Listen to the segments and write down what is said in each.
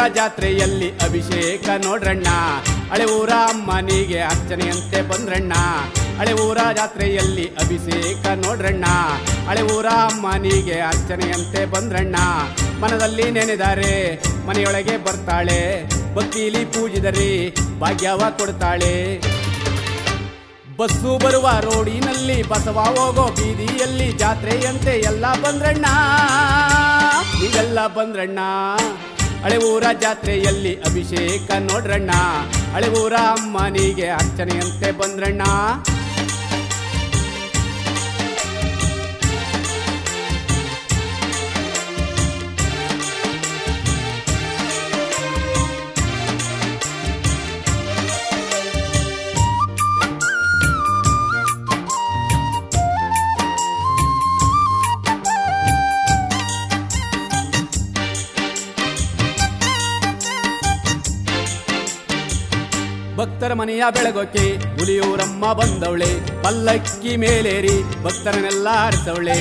ಜಾತ್ರೆಯಲ್ಲಿ ಅಭಿಷೇಕ ನೋಡ್ರಣ್ಣ ಹಳೆ ಊರ ಅಮ್ಮನಿಗೆ ಅರ್ಚನೆಯಂತೆ ಬಂದ್ರಣ್ಣ ಹಳೆ ಊರ ಜಾತ್ರೆಯಲ್ಲಿ ಅಭಿಷೇಕ ನೋಡ್ರಣ್ಣ ಹಳೆ ಊರ ಅಮ್ಮನಿಗೆ ಅರ್ಚನೆಯಂತೆ ಬಂದ್ರಣ್ಣ ಮನದಲ್ಲಿ ನೆನೆದಾರೆ ಮನೆಯೊಳಗೆ ಬರ್ತಾಳೆ ಭಕ್ತಿಲಿ ಪೂಜಿದರಿ ಭಾಗ್ಯವ ಕೊಡ್ತಾಳೆ ಬಸ್ಸು ಬರುವ ರೋಡಿನಲ್ಲಿ ಬಸವ ಹೋಗೋ ಬೀದಿಯಲ್ಲಿ ಜಾತ್ರೆಯಂತೆ ಎಲ್ಲ ಬಂದ್ರಣ್ಣ ನೀವೆಲ್ಲ ಬಂದ್ರಣ್ಣ ಹಳೆ ಊರ ಜಾತ್ರೆಯಲ್ಲಿ ಅಭಿಷೇಕ ನೋಡ್ರಣ್ಣ ಹಳೆ ಊರ ಅಮ್ಮನಿಗೆ ಅರ್ಚನೆಯಂತೆ ಬಂದ್ರಣ್ಣ ಭಕ್ತರ ಮನೆಯ ಬೆಳಗೋಕೆ ಹುಲಿಯೂರಮ್ಮ ಬಂದವಳೆ ಪಲ್ಲಕ್ಕಿ ಮೇಲೇರಿ ಭಕ್ತರನ್ನೆಲ್ಲ ಹರಿಸವಳೆ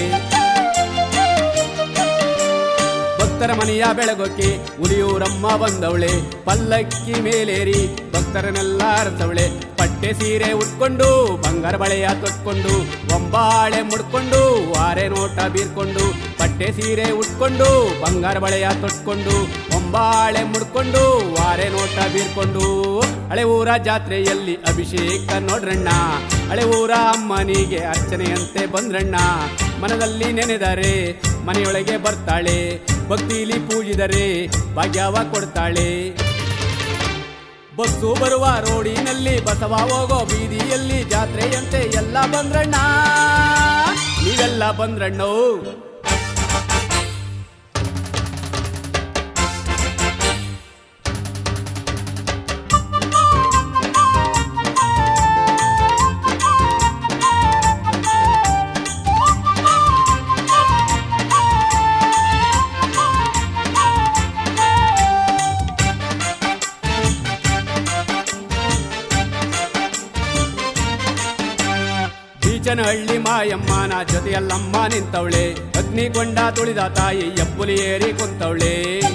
ಭಕ್ತರ ಮನೆಯ ಬೆಳಗೋಕೆ ಹುಲಿಯೂರಮ್ಮ ಬಂದವಳೆ ಪಲ್ಲಕ್ಕಿ ಮೇಲೇರಿ ಭಕ್ತರನ್ನೆಲ್ಲ ಹರಿಸವಳೆ ಪಟ್ಟೆ ಸೀರೆ ಉಟ್ಕೊಂಡು ಬಂಗಾರ ಬಳೆಯ ತೊಟ್ಕೊಂಡು ಒಂಬಾಳೆ ಮುಡ್ಕೊಂಡು ವಾರೆ ನೋಟ ಬೀರ್ಕೊಂಡು ಪಟ್ಟೆ ಸೀರೆ ಉಟ್ಕೊಂಡು ಬಂಗಾರ ಬಳೆಯ ತೊಟ್ಕೊಂಡು ಒಂಬಾಳೆ ಮುಡ್ಕೊಂಡು ವಾರೆ ನೋಟ ಬೀರ್ಕೊಂಡು ಹಳೆ ಊರ ಜಾತ್ರೆಯಲ್ಲಿ ಅಭಿಷೇಕ ನೋಡ್ರಣ್ಣ ಹಳೆ ಊರ ಅಮ್ಮನಿಗೆ ಅರ್ಚನೆಯಂತೆ ಬಂದ್ರಣ್ಣ ಮನದಲ್ಲಿ ನೆನೆದರೆ ಮನೆಯೊಳಗೆ ಬರ್ತಾಳೆ ಭಕ್ತಿಲಿ ಪೂಜಿದರೆ ಭಾಗ್ಯವ ಕೊಡ್ತಾಳೆ ಬಸ್ಸು ಬರುವ ರೋಡಿನಲ್ಲಿ ಬಸವ ಹೋಗೋ ಬೀದಿಯಲ್ಲಿ ಜಾತ್ರೆಯಂತೆ ಎಲ್ಲ ಬಂದ್ರಣ್ಣ ನೀವೆಲ್ಲ ಬಂದ್ರಣ್ಣೋ ಬೀಚನಹಳ್ಳಿ ಮಾಯಮ್ಮನ ಜೊತೆಯಲ್ಲಮ್ಮ ನಿಂತವಳೆ ಅಗ್ನಿಕೊಂಡ ತುಳಿದ ತಾಯಿ ಎಬ್ಬುಲಿ ಏರಿ ಕುಂತವಳೆ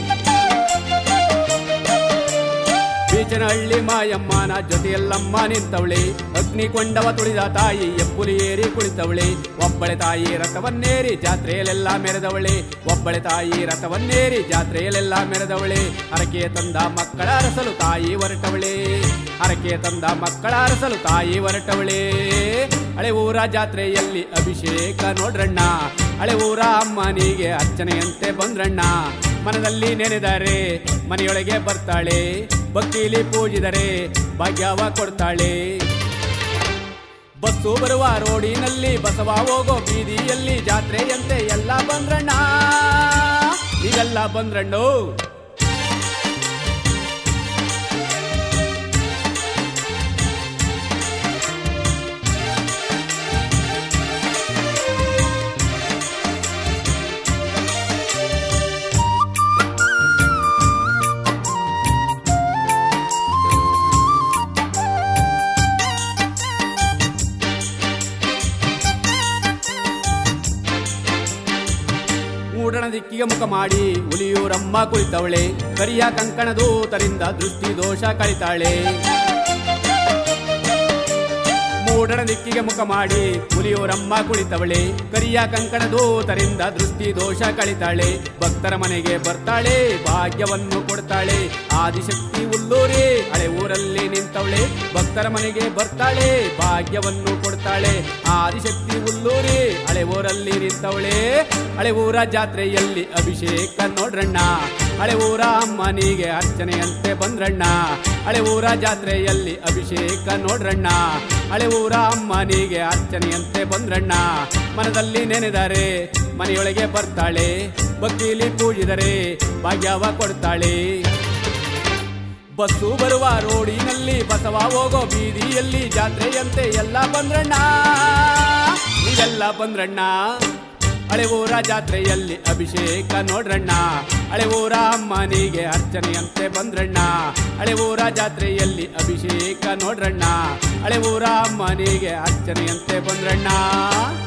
ಬೀಚನಹಳ್ಳಿ ಮಾಯಮ್ಮನ ಜೊತೆಯಲ್ಲಮ್ಮ ನಿಂತವಳೆ ಅಗ್ನಿಕೊಂಡವ ತುಳಿದ ತಾಯಿ ಎಬ್ಬುಲಿ ಏರಿ ಕುಳಿತವಳೆ ಒಬ್ಬಳೆ ತಾಯಿ ರಥವನ್ನೇರಿ ಜಾತ್ರೆಯಲ್ಲೆಲ್ಲ ಮೆರೆದವಳೆ ಒಬ್ಬಳೆ ತಾಯಿ ರಥವನ್ನೇರಿ ಜಾತ್ರೆಯಲ್ಲೆಲ್ಲ ಮೆರೆದವಳೆ ಹರಕೆ ತಂದ ಮಕ್ಕಳ ಅರಸಲು ತಾಯಿ ಹೊರಟವಳೆ ಹರಕೆ ತಂದ ಮಕ್ಕಳ ಅರಸಲು ತಾಯಿ ಹೊರಟವಳೆ ಹಳೆ ಊರ ಜಾತ್ರೆಯಲ್ಲಿ ಅಭಿಷೇಕ ನೋಡ್ರಣ್ಣ ಹಳೆ ಊರ ಅಮ್ಮನಿಗೆ ಅರ್ಚನೆಯಂತೆ ಬಂದ್ರಣ್ಣ ಮನದಲ್ಲಿ ನೆನೆದರೆ ಮನೆಯೊಳಗೆ ಬರ್ತಾಳೆ ಭಕ್ತಿಲಿ ಪೂಜಿದರೆ ಭಾಗ್ಯವ ಕೊಡ್ತಾಳೆ ಬಸ್ಸು ಬರುವ ರೋಡಿನಲ್ಲಿ ಬಸವ ಹೋಗೋ ಬೀದಿಯಲ್ಲಿ ಜಾತ್ರೆಯಂತೆ ಎಲ್ಲ ಬಂದ್ರಣ್ಣ ನೀವೆಲ್ಲ ಬಂದ್ರಣ್ಣು ಮೂಡಣ ದಿಕ್ಕಿಗೆ ಮುಖ ಮಾಡಿ ಹುಲಿಯೂರಮ್ಮ ಕುಳಿತವಳೆ ಕರಿಯ ಕಂಕಣ ದೂತರಿಂದ ದೃಷ್ಟಿ ದೋಷ ಕಳಿತಾಳೆ ಮೂಡಣ ದಿಕ್ಕಿಗೆ ಮುಖ ಮಾಡಿ ಹುಲಿಯೂರಮ್ಮ ಕುಳಿತವಳೆ ಕರಿಯ ಕಂಕಣ ದೂತರಿಂದ ದೃಷ್ಟಿ ದೋಷ ಕಳಿತಾಳೆ ಭಕ್ತರ ಮನೆಗೆ ಬರ್ತಾಳೆ ಭಾಗ್ಯವನ್ನು ಕೊಡ್ತಾಳೆ ಆದಿಶಕ್ತಿ ಉಲ್ಲೂರಿ ಹಳೆ ಊರಲ್ಲಿ ನಿಂತವಳೆ ಭಕ್ತರ ಮನೆಗೆ ಬರ್ತಾಳೆ ಭಾಗ್ಯವನ್ನು ಕೊಡ್ತಾಳೆ ಆದಿಶಕ್ತಿ ಉಲ್ಲೂರಿ ಹಳೆ ಊರಲ್ಲಿ ನಿಂತವಳೆ ಹಳೆ ಊರ ಜಾತ್ರೆಯಲ್ಲಿ ಅಭಿಷೇಕ ನೋಡ್ರಣ್ಣ ಹಳೆ ಊರ ಅಮ್ಮನಿಗೆ ಅರ್ಚನೆಯಂತೆ ಬಂದ್ರಣ್ಣ ಹಳೆ ಊರ ಜಾತ್ರೆಯಲ್ಲಿ ಅಭಿಷೇಕ ನೋಡ್ರಣ್ಣ ಹಳೆ ಊರ ಅಮ್ಮನಿಗೆ ಅರ್ಚನೆಯಂತೆ ಬಂದ್ರಣ್ಣ ಮನದಲ್ಲಿ ನೆನೆದರೆ ಮನೆಯೊಳಗೆ ಬರ್ತಾಳೆ ಭಕ್ತಿಲಿ ಪೂಜಿದರೆ ಭಾಗ್ಯವ ಕೊಡ್ತಾಳೆ ಬಸ್ಸು ಬರುವ ರೋಡಿನಲ್ಲಿ ಬಸವ ಹೋಗೋ ಬೀದಿಯಲ್ಲಿ ಜಾತ್ರೆಯಂತೆ ಎಲ್ಲ ಬಂದ್ರಣ್ಣ ನೀವೆಲ್ಲ ಬಂದ್ರಣ್ಣ ಹಳೆ ಊರ ಜಾತ್ರೆಯಲ್ಲಿ ಅಭಿಷೇಕ ನೋಡ್ರಣ್ಣ ಹಳೆ ಊರ ಅಮ್ಮನಿಗೆ ಅರ್ಚನೆಯಂತೆ ಬಂದ್ರಣ್ಣ ಹಳೆ ಊರ ಜಾತ್ರೆಯಲ್ಲಿ ಅಭಿಷೇಕ ನೋಡ್ರಣ್ಣ ಹಳೆ ಊರ ಅಮ್ಮನಿಗೆ ಅರ್ಚನೆಯಂತೆ ಬಂದ್ರಣ್ಣ